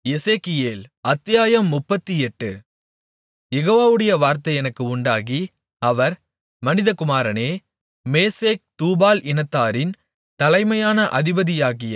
எசேக்கியேல் அத்தியாயம் முப்பத்தெட்டு யெகோவாவுடைய வார்த்தை எனக்கு உண்டாகி அவர் மனிதகுமாரனே மேசேக் தூபால் இனத்தாரின் தலைமையான அதிபதியாகிய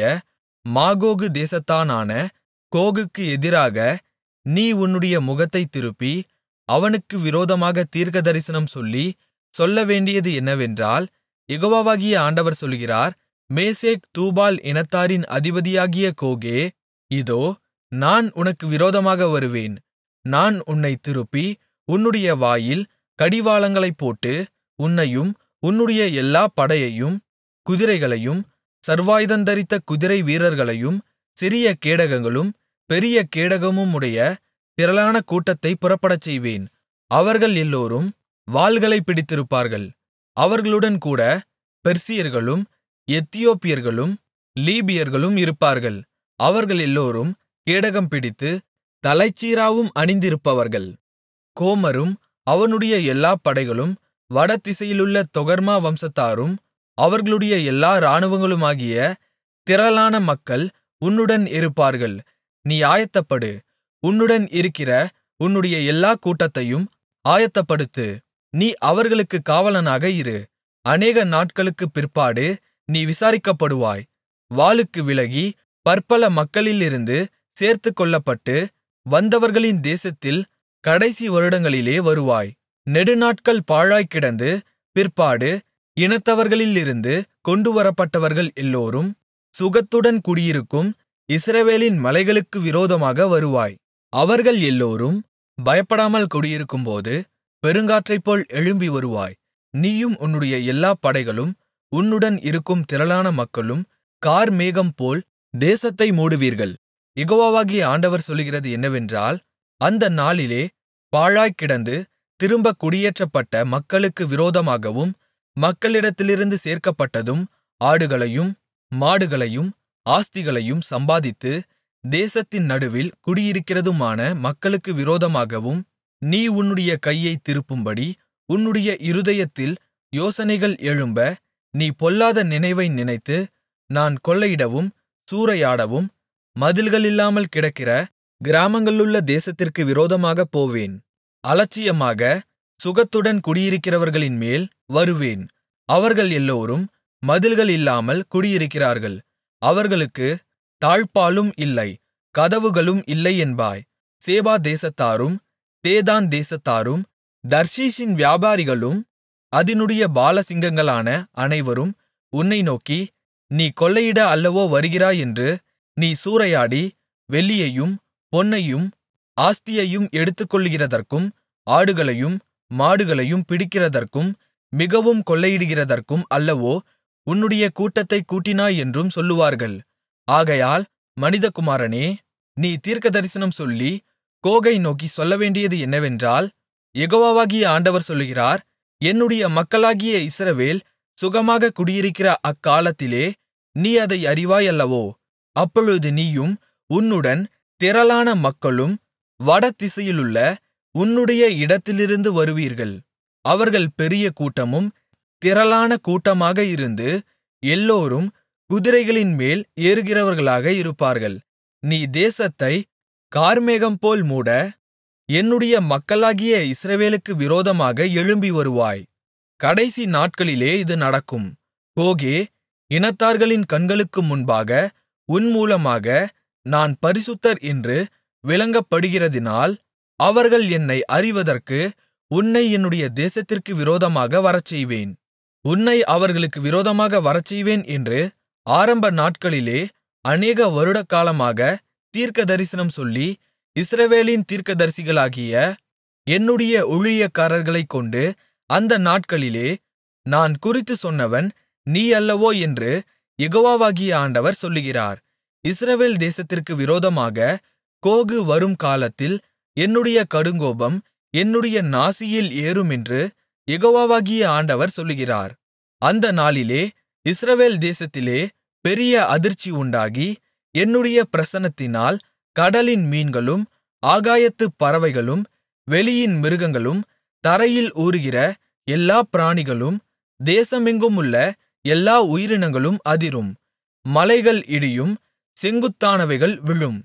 மாகோகு தேசத்தானான கோகுக்கு எதிராக நீ உன்னுடைய முகத்தைத் திருப்பி அவனுக்கு விரோதமாகத் தீர்க்கதரிசனம் சொல்லி சொல்லவேண்டியது என்னவென்றால் யெகோவாகிய ஆண்டவர் சொல்லுகிறார் மேசேக் தூபால் இனத்தாரின் அதிபதியாகிய கோகே இதோ நான் உனக்கு விரோதமாக வருவேன் நான் உன்னைத் திருப்பி உன்னுடைய வாயில் கடிவாளங்களைப் போட்டு உன்னையும் உன்னுடைய எல்லாப் படையையும் குதிரைகளையும் சர்வாயுதந்தரித்த குதிரை வீரர்களையும் சிறிய கேடகங்களும் பெரிய கேடகமுமுடைய திரளான கூட்டத்தைப் புறப்படச்செய்வேன் அவர்கள் எல்லோரும் வாள்களைப் பிடித்திருப்பார்கள் அவர்களுடன் கூட பெர்சியர்களும் எத்தியோப்பியர்களும் லீபியர்களும் இருப்பார்கள் அவர்களெல்லோரும் கேடகம் பிடித்து தலைச்சீராவும் அணிந்திருப்பவர்கள் கோமரும் அவனுடைய எல்லாப் படைகளும் வடதிசையிலுள்ள தொகர்மா வம்சத்தாரும் அவர்களுடைய எல்லா இராணுவங்களுமாகிய திரளான மக்கள் உன்னுடன் இருப்பார்கள் நீ ஆயத்தப்படு உன்னுடன் இருக்கிற உன்னுடைய எல்லாக் கூட்டத்தையும் ஆயத்தப்படுத்து நீ அவர்களுக்குக் காவலனாக இரு அநேக நாட்களுக்குப் பிற்பாடு நீ விசாரிக்கப்படுவாய் வாளுக்கு விலகி பற்பல மக்களிலிருந்து சேர்த்துக்கொள்ளப்பட்டு வந்தவர்களின் தேசத்தில் கடைசி வருடங்களிலே வருவாய் நெடுநாட்கள் பாழாய்க் கிடந்து பிற்பாடு இனத்தவர்களிலிருந்து கொண்டுவரப்பட்டவர்கள் எல்லோரும் சுகத்துடன் குடியிருக்கும் இஸ்ரவேலின் மலைகளுக்கு விரோதமாக வருவாய் அவர்கள் எல்லோரும் பயப்படாமல் குடியிருக்கும்போது பெருங்காற்றைப்போல் எழும்பி வருவாய் நீயும் உன்னுடைய எல்லாப் படைகளும் உன்னுடன் இருக்கும் திரளான மக்களும் கார்மேகம்போல் தேசத்தை மூடுவீர்கள் யெகோவாகிய ஆண்டவர் சொல்லுகிறது என்னவென்றால் அந்த நாளிலே பாழாய்க் கிடந்து திரும்பக் குடியேற்றப்பட்ட மக்களுக்கு விரோதமாகவும் மக்களிடத்திலிருந்து சேர்க்கப்பட்டதும் ஆடுகளையும் மாடுகளையும் ஆஸ்திகளையும் சம்பாதித்து தேசத்தின் நடுவில் குடியிருக்கிறதுமான மக்களுக்கு விரோதமாகவும் நீ உன்னுடைய கையைத் திருப்பும்படி உன்னுடைய இருதயத்தில் யோசனைகள் எழும்ப நீ பொல்லாத நினைவை நினைத்து நான் கொள்ளையிடவும் சூறையாடவும் மதில்களில்லாமல் கிடக்கிற கிராமங்களுள்ள தேசத்திற்கு விரோதமாகப் போவேன் அலட்சியமாக சுகத்துடன் குடியிருக்கிறவர்களின்மேல் வருவேன் அவர்கள் எல்லோரும் மதில்கள் இல்லாமல் குடியிருக்கிறார்கள் அவர்களுக்கு தாழ்ப்பாளும் இல்லை கதவுகளும் இல்லை என்பாய் சேபா தேசத்தாரும் தேதான் தேசத்தாரும் தர்ஷீஷின் வியாபாரிகளும் அதினுடைய பாலசிங்கங்களான அனைவரும் உன்னை நோக்கி நீ கொள்ளையிட அல்லவோ வருகிறாய் என்று நீ சூறையாடி வெள்ளியையும் பொன்னையும் ஆஸ்தியையும் எடுத்துக்கொள்ளுகிறதற்கும் ஆடுகளையும் மாடுகளையும் பிடிக்கிறதற்கும் மிகவும் கொள்ளையிடுகிறதற்கும் அல்லவோ உன்னுடைய கூட்டத்தைக் கூட்டினாய் என்றும் சொல்லுவார்கள் ஆகையால் மனிதகுமாரனே நீ தீர்க்கதரிசனம் சொல்லி கோகை நோக்கி சொல்லவேண்டியது என்னவென்றால் யெகோவாகிய ஆண்டவர் சொல்லுகிறார் என்னுடைய மக்களாகிய இஸ்ரவேல் சுகமாக குடியிருக்கிற அக்காலத்திலே நீ அதை அறிவாய் அல்லவோ அப்பொழுது நீயும் உன்னுடன் திரளான மக்களும் வடதிசையிலுள்ள உன்னுடைய இடத்திலிருந்து வருவீர்கள் அவர்கள் பெரிய கூட்டமும் திரளான கூட்டமாக இருந்து எல்லோரும் குதிரைகளின்மேல் ஏறுகிறவர்களாக இருப்பார்கள் நீ தேசத்தை கார்மேகம்போல் மூட என்னுடைய மக்களாகிய இஸ்ரவேலுக்கு விரோதமாக எழும்பி வருவாய் கடைசி நாட்களிலே இது நடக்கும் கோகே இனத்தார்களின் கண்களுக்கு முன்பாக உன் மூலமாக நான் பரிசுத்தர் என்று விளங்கப்படுகிறதினால் அவர்கள் என்னை அறிவதற்கு உன்னை என்னுடைய தேசத்திற்கு விரோதமாக வரச்செய்வேன் உன்னை அவர்களுக்கு விரோதமாக வரச்செய்வேன் என்று ஆரம்ப நாட்களிலே அநேக வருடகாலமாக தீர்க்கதரிசனம் சொல்லி இஸ்ரவேலின் தீர்க்கதரிசிகளாகிய என்னுடைய ஊழியக்காரர்களைக் கொண்டு அந்த நாட்களிலே நான் குறித்துச் சொன்னவன் நீ அல்லவோ என்று யெகோவாகிய ஆண்டவர் சொல்லுகிறார் இஸ்ரவேல் தேசத்திற்கு விரோதமாக கோகு வரும் காலத்தில் என்னுடைய கடுங்கோபம் என்னுடைய நாசியில் ஏறுமென்று யெகோவாகிய ஆண்டவர் சொல்லுகிறார் அந்த நாளிலே இஸ்ரவேல் தேசத்திலே பெரிய அதிர்ச்சி உண்டாகி என்னுடைய பிரசன்னத்தினால் கடலின் மீன்களும் ஆகாயத்துப் பறவைகளும் வெளியின் மிருகங்களும் தரையில் ஊருகிற எல்லாப் பிராணிகளும் தேசமெங்குமுள்ள எல்லா உயிரினங்களும் அதிரும் மலைகள் இடியும் செங்குத்தானவைகள் விழும்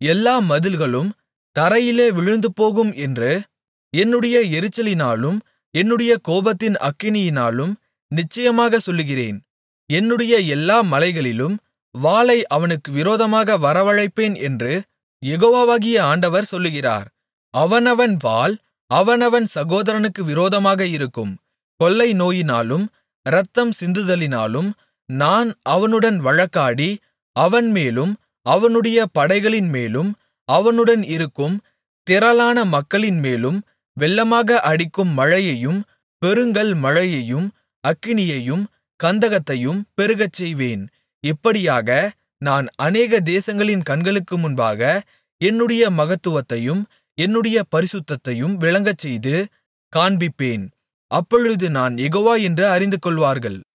எல்லா மதில்களும் தரையிலே விழுந்துபோகும் என்று என்னுடைய எரிச்சலினாலும் என்னுடைய கோபத்தின் அக்கினியினாலும் நிச்சயமாகச் சொல்லுகிறேன் என்னுடைய எல்லா மலைகளிலும் வாளை அவனுக்கு விரோதமாக வரவழைப்பேன் என்று யெகோவாகிய ஆண்டவர் சொல்லுகிறார் அவனவன் வாள் அவனவன் சகோதரனுக்கு விரோதமாக இருக்கும் கொள்ளை நோயினாலும் இரத்தம் சிந்துதலினாலும் நான் அவனுடன் வழக்காடி அவன்மேலும் அவனுடைய படைகளின்மேலும் அவனுடன் இருக்கும் திரளான மக்களின்மேலும் வெள்ளமாக அடிக்கும் மழையையும் பெருங்கல் மழையையும் அக்கினியையும் கந்தகத்தையும் பெருகச்செய்வேன் இப்படியாக நான் அநேக தேசங்களின் கண்களுக்கு முன்பாக என்னுடைய மகத்துவத்தையும் என்னுடைய பரிசுத்தத்தையும் விளங்கச்செய்து காண்பிப்பேன் அப்பொழுது நான் யெகோவா என்று அறிந்துகொள்வார்கள்